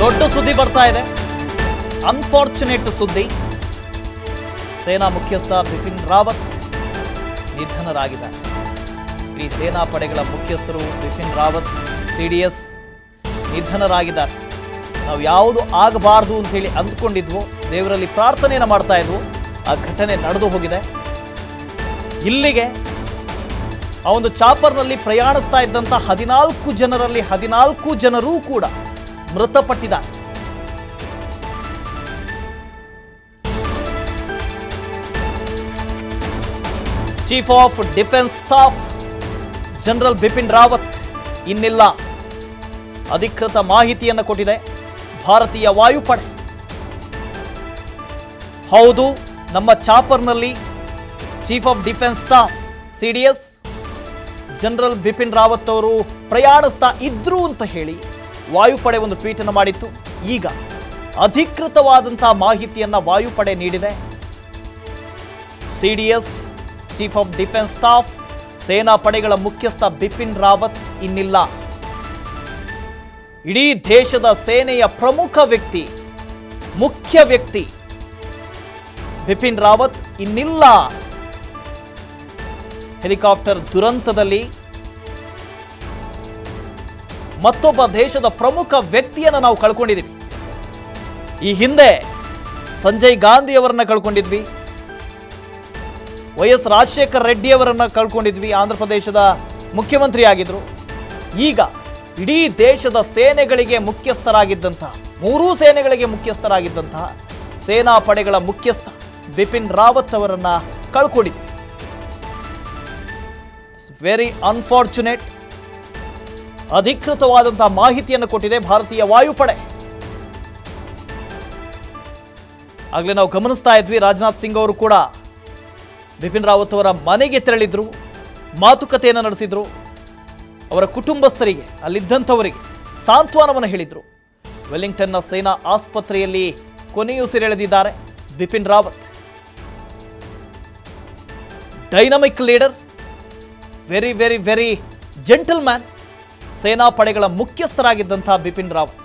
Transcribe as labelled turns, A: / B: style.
A: ದೊಡ್ಡ ಸುದ್ದಿ ಬರ್ತಾ ಇದೆ ಅನ್ಫಾರ್ಚುನೇಟ್ ಸುದ್ದಿ ಸೇನಾ ಮುಖ್ಯಸ್ಥ ಬಿಪಿನ್ ರಾವತ್ ನಿಧನರಾಗಿದ್ದಾರೆ ಇಡೀ ಸೇನಾ ಪಡೆಗಳ ಮುಖ್ಯಸ್ಥರು Bipin Rawat C D S ನಿಧನರಾಗಿದ್ದಾರೆ ನಾವು ಯಾವುದು ಆಗಬಾರ್ದು ಅಂತೇಳಿ ಅಂದ್ಕೊಂಡಿದ್ವೋ ದೇವರಲ್ಲಿ ಪ್ರಾರ್ಥನೆಯನ್ನು ಮಾಡ್ತಾ ಇದ್ವು ಆ ಘಟನೆ ನಡೆದು ಹೋಗಿದೆ ಇಲ್ಲಿಗೆ ಆ ಒಂದು ಚಾಪರ್ನಲ್ಲಿ ಪ್ರಯಾಣಿಸ್ತಾ ಇದ್ದಂಥ ಹದಿನಾಲ್ಕು ಜನರಲ್ಲಿ ಹದಿನಾಲ್ಕು ಜನರೂ ಕೂಡ ಮೃತಪಟ್ಟಿದ್ದಾರೆ chief of defence staff general Bipin Rawat ಇನ್ನಿಲ್ಲ ಅಧಿಕೃತ ಮಾಹಿತಿಯನ್ನು ಕೊಟ್ಟಿದೆ ಭಾರತೀಯ ವಾಯುಪಡೆ ಹೌದು ನಮ್ಮ ಚಾಪರ್ನಲ್ಲಿ chief of defence staff C D S general Bipin Rawat ಅವರು ಪ್ರಯಾಣಿಸ್ತಾ ಇದ್ರು ಅಂತ ಹೇಳಿ ವಾಯುಪಡೆ ಒಂದು ಟ್ವೀಟ್ ಅನ್ನು ಮಾಡಿತ್ತು ಈಗ ಅಧಿಕೃತವಾದಂತಹ ಮಾಹಿತಿಯನ್ನ ವಾಯುಪಡೆ ನೀಡಿದೆ C D S chief of defence staff ಸೇನಾ ಪಡೆಗಳ ಮುಖ್ಯಸ್ಥ ಬಿಪಿನ್ ರಾವತ್ ಇನ್ನಿಲ್ಲ ಇಡೀ ದೇಶದ ಸೇನೆಯ ಪ್ರಮುಖ ವ್ಯಕ್ತಿ ಮುಖ್ಯ ವ್ಯಕ್ತಿ ಬಿಪಿನ್ ರಾವತ್ ಇನ್ನಿಲ್ಲ ಹೆಲಿಕಾಪ್ಟರ್ ದುರಂತದಲ್ಲಿ ಮತ್ತೊಬ್ಬ ದೇಶದ ಪ್ರಮುಖ ವ್ಯಕ್ತಿಯನ್ನು ನಾವು ಕಳ್ಕೊಂಡಿದ್ದೀವಿ ಈ ಹಿಂದೆ ಸಂಜಯ್ ಗಾಂಧಿ ಅವರನ್ನ ಕಳ್ಕೊಂಡಿದ್ವಿ ವೈ ಎಸ್ ರಾಜಶೇಖರ್ ರೆಡ್ಡಿ ಅವರನ್ನ ಕಳ್ಕೊಂಡಿದ್ವಿ ಆಂಧ್ರ ಪ್ರದೇಶದ ಮುಖ್ಯಮಂತ್ರಿ ಆಗಿದ್ರು ಈಗ ಇಡೀ ದೇಶದ ಸೇನೆಗಳಿಗೆ ಮುಖ್ಯಸ್ಥರಾಗಿದ್ದಂತಹ ಮೂರೂ ಸೇನೆಗಳಿಗೆ ಮುಖ್ಯಸ್ಥರಾಗಿದ್ದಂತಹ ಸೇನಾ ಪಡೆಗಳ ಮುಖ್ಯಸ್ಥ ಬಿಪಿನ್ ರಾವತ್ ಅವರನ್ನ ಕಳ್ಕೊಂಡಿದ್ವಿ ವೆರಿ ಅನ್ಫಾರ್ಚುನೇಟ್ ಅಧಿಕೃತವಾದಂತಹ ಮಾಹಿತಿಯನ್ನು ಕೊಟ್ಟಿದೆ ಭಾರತೀಯ ವಾಯುಪಡೆ ಆಗಲೇ ನಾವು ಗಮನಿಸ್ತಾ ಇದ್ವಿ ರಾಜನಾಥ್ ಸಿಂಗ್ ಅವರು ಕೂಡ ಬಿಪಿನ್ ರಾವತ್ ಅವರ ಮನೆಗೆ ತೆರಳಿದ್ರು ಮಾತುಕತೆಯನ್ನು ನಡೆಸಿದ್ರು ಅವರ ಕುಟುಂಬಸ್ಥರಿಗೆ ಅಲ್ಲಿದ್ದಂಥವರಿಗೆ ಸಾಂತ್ವನವನ್ನು ಹೇಳಿದರು ವೆಲ್ಲಿಂಗ್ಟನ್ನ ಸೇನಾ ಆಸ್ಪತ್ರೆಯಲ್ಲಿ ಕೊನೆಯುಸಿರೆಳೆದಿದ್ದಾರೆ Bipin Rawat dynamic leader very very very gentleman ಸೇನಾ ಪಡೆಗಳ ಮುಖ್ಯಸ್ಥರಾಗಿದ್ದಂಥ ಬಿಪಿನ್ ರಾವತ್